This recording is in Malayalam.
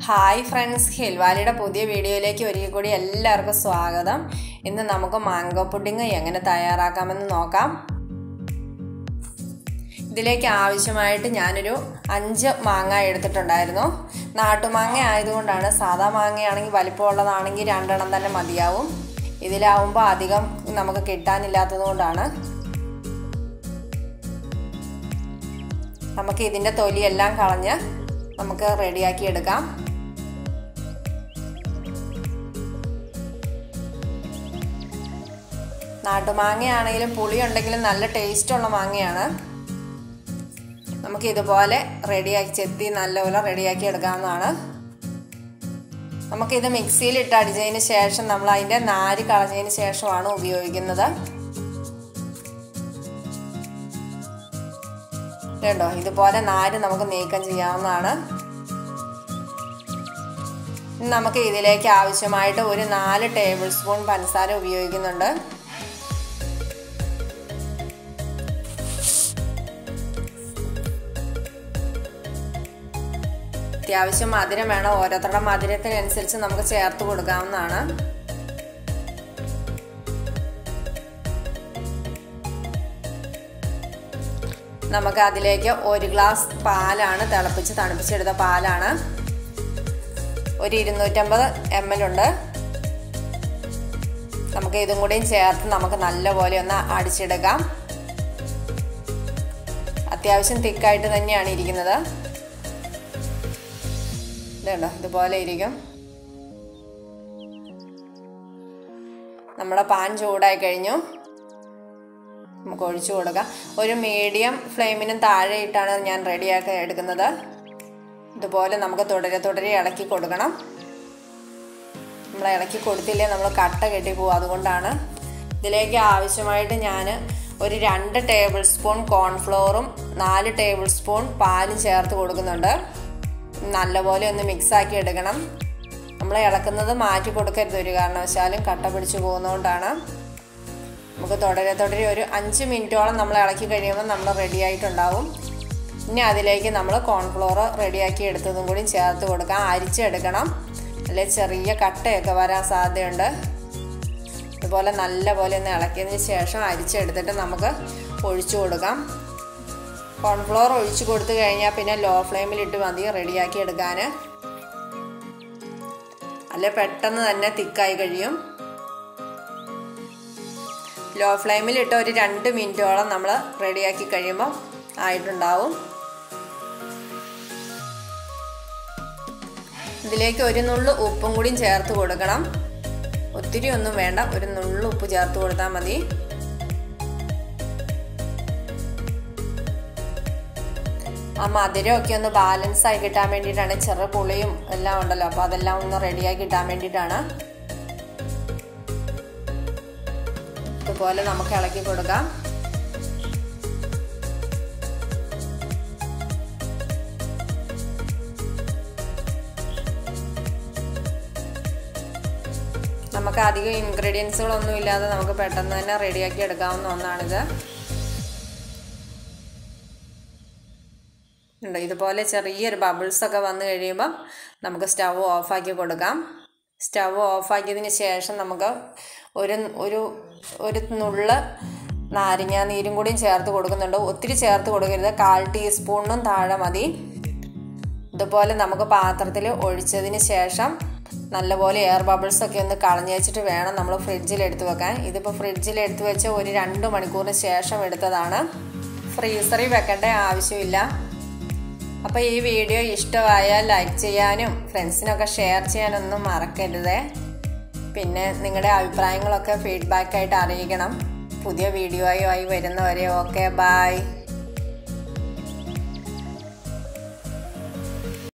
ഹായ് ഫ്രണ്ട്സ് ഹിൽവാലിയുടെ പുതിയ വീഡിയോയിലേക്ക് ഒരിക്കൽ കൂടി എല്ലാവർക്കും സ്വാഗതം ഇന്ന് നമുക്ക് മാംഗോ പുഡിങ് എങ്ങനെ തയ്യാറാക്കാമെന്ന് നോക്കാം ഇതിലേക്ക് ആവശ്യമായിട്ട് ഞാനൊരു അഞ്ച് മാങ്ങ എടുത്തിട്ടുണ്ടായിരുന്നു നാട്ടുമാങ്ങ ആയതുകൊണ്ടാണ് സാധാ മാങ്ങയാണെങ്കിൽ വലിപ്പമുള്ളതാണെങ്കിൽ രണ്ടെണ്ണം തന്നെ മതിയാവും ഇതിലാവുമ്പോൾ അധികം നമുക്ക് കിട്ടാനില്ലാത്തത് കൊണ്ടാണ് നമുക്ക് ഇതിൻ്റെ തൊലിയെല്ലാം കളഞ്ഞ് നമുക്ക് റെഡിയാക്കി എടുക്കാം നാട്ടുമാങ്ങയാണെങ്കിലും പുളി ഉണ്ടെങ്കിലും നല്ല ടേസ്റ്റുള്ള മാങ്ങയാണ് നമുക്ക് ഇതുപോലെ റെഡിയാക്കി ചെത്തി നല്ലപോലെ റെഡിയാക്കി എടുക്കാവുന്നതാണ് നമുക്കിത് മിക്സിയിൽ ഇട്ട് അടിച്ചതിന് ശേഷം നമ്മൾ അതിൻ്റെ നാര് കളഞ്ഞതിന് ശേഷമാണ് ഉപയോഗിക്കുന്നത് കേട്ടോ ഇതുപോലെ നാര് നമുക്ക് നീക്കം ചെയ്യാവുന്നതാണ് നമുക്ക് ഇതിലേക്ക് ആവശ്യമായിട്ട് ഒരു നാല് ടേബിൾ സ്പൂൺ പഞ്ചസാര ഉപയോഗിക്കുന്നുണ്ട് അത്യാവശ്യം മധുരം വേണം ഓരോരുത്തരുടെ മധുരത്തിനനുസരിച്ച് നമുക്ക് ചേർത്ത് കൊടുക്കാവുന്നതാണ് നമുക്ക് അതിലേക്ക് ഒരു ഗ്ലാസ് പാലാണ് തിളപ്പിച്ച് തണുപ്പിച്ചെടുത്ത പാലാണ് ഒരു ഇരുന്നൂറ്റമ്പത് എം എൽ ഉണ്ട് നമുക്ക് ഇതും കൂടിയും ചേർത്ത് നമുക്ക് നല്ലപോലെ ഒന്ന് അടിച്ചെടുക്കാം അത്യാവശ്യം തിക്കായിട്ട് തന്നെയാണ് ഇരിക്കുന്നത് ഇതുണ്ടോ ഇതുപോലെ ഇരിക്കും നമ്മുടെ പാൻ ചൂടായി കഴിഞ്ഞു നമുക്ക് ഒഴിച്ചു കൊടുക്കാം ഒരു മീഡിയം ഫ്ലെയിമിനും താഴെ ഇട്ടാണ് ഞാൻ റെഡിയാക്കി എടുക്കുന്നത് ഇതുപോലെ നമുക്ക് തുടരെ തുടരെ ഇളക്കി കൊടുക്കണം നമ്മൾ ഇളക്കി കൊടുത്തില്ലേ നമ്മൾ കട്ട കെട്ടി പോകും അതുകൊണ്ടാണ് ഇതിലേക്ക് ആവശ്യമായിട്ട് ഞാൻ ഒരു രണ്ട് ടേബിൾ സ്പൂൺ കോൺഫ്ലോറും നാല് ടേബിൾ സ്പൂൺ പാലും ചേർത്ത് കൊടുക്കുന്നുണ്ട് നല്ലപോലെ ഒന്ന് മിക്സാക്കി എടുക്കണം നമ്മൾ ഇളക്കുന്നത് മാറ്റി കൊടുക്കരുത് ഒരു കാരണവശാലും കട്ട പിടിച്ചു പോകുന്നതുകൊണ്ടാണ് നമുക്ക് തുടരെ തുടരെ ഒരു അഞ്ച് മിനിറ്റോളം നമ്മൾ ഇളക്കി കഴിയുമ്പോൾ നമ്മൾ റെഡി ആയിട്ടുണ്ടാവും ഇനി അതിലേക്ക് നമ്മൾ കോൺഫ്ലോർ റെഡിയാക്കി എടുത്തതും കൂടി ചേർത്ത് കൊടുക്കാം അരിച്ചെടുക്കണം അല്ലെ ചെറിയ കട്ടയൊക്കെ വരാൻ സാധ്യതയുണ്ട് ഇതുപോലെ നല്ല പോലെ ഒന്ന് ഇളക്കിയതിന് ശേഷം അരിച്ചെടുത്തിട്ട് നമുക്ക് ഒഴിച്ചു കൊടുക്കാം കോൺഫ്ലോർ ഒഴിച്ചു കൊടുത്തു കഴിഞ്ഞാൽ പിന്നെ ലോ ഫ്ലെയിമിലിട്ട് മതി റെഡിയാക്കി എടുക്കാൻ അല്ലെ പെട്ടെന്ന് തന്നെ തിക്കായി കഴിയും ലോ ഫ്ലെയിമിലിട്ട് ഒരു രണ്ട് മിനിറ്റോളം നമ്മൾ റെഡിയാക്കി കഴിയുമ്പോൾ ആയിട്ടുണ്ടാവും ഇതിലേക്ക് ഒരു നുള്ളു ഉപ്പും കൂടിയും ചേർത്ത് കൊടുക്കണം ഒത്തിരി ഒന്നും വേണ്ട ഒരു നുള്ളു ഉപ്പ് ചേർത്ത് കൊടുത്താൽ മതി ആ മധുരമൊക്കെ ഒന്ന് ബാലൻസ് ആയി കിട്ടാൻ വേണ്ടിയിട്ടാണ് ചെറു പുളിയും എല്ലാം ഉണ്ടല്ലോ അപ്പോൾ അതെല്ലാം ഒന്ന് റെഡിയാക്കി കിട്ടാൻ വേണ്ടിയിട്ടാണ് ഇതുപോലെ നമുക്ക് ഇളക്കി കൊടുക്കാം നമുക്ക് അധികം ഇൻഗ്രീഡിയൻസുകളൊന്നും ഇല്ലാതെ നമുക്ക് പെട്ടെന്ന് തന്നെ റെഡിയാക്കി എടുക്കാവുന്ന ഒന്നാണിത് ഉണ്ട് ഇതുപോലെ ചെറിയൊരു ബബിൾസ് ഒക്കെ വന്നു കഴിയുമ്പം നമുക്ക് സ്റ്റവ് ഓഫാക്കി കൊടുക്കാം സ്റ്റവ് ഓഫാക്കിയതിന് ശേഷം നമുക്ക് ഒരു ഒരു ഒരു നുള്ള് നാരങ്ങ നീരും കൂടിയും ചേർത്ത് കൊടുക്കുന്നുണ്ട് ഒത്തിരി ചേർത്ത് കൊടുക്കരുത് കാൽ ടീസ്പൂണിനും താഴെ മതി ഇതുപോലെ നമുക്ക് പാത്രത്തിൽ ഒഴിച്ചതിന് ശേഷം നല്ലപോലെ എയർ ബബിൾസ് ഒക്കെ ഒന്ന് കളഞ്ഞു വെച്ചിട്ട് വേണം നമ്മൾ ഫ്രിഡ്ജിൽ എടുത്തു വെക്കാൻ ഇതിപ്പോൾ ഫ്രിഡ്ജിൽ എടുത്തു വെച്ച് ഒരു രണ്ട് മണിക്കൂറിന് ശേഷം എടുത്തതാണ് ഫ്രീസറിൽ വെക്കേണ്ട ആവശ്യമില്ല അപ്പോൾ ഈ വീഡിയോ ഇഷ്ടമായാൽ ലൈക്ക് ചെയ്യാനും ഫ്രണ്ട്സിനൊക്കെ ഷെയർ ചെയ്യാനൊന്നും മറക്കരുത് പിന്നെ നിങ്ങളുടെ അഭിപ്രായങ്ങളൊക്കെ ഫീഡ്ബാക്കായിട്ട് അറിയിക്കണം പുതിയ വീഡിയോയുമായി വരുന്നവരെ ഓക്കെ ബായ്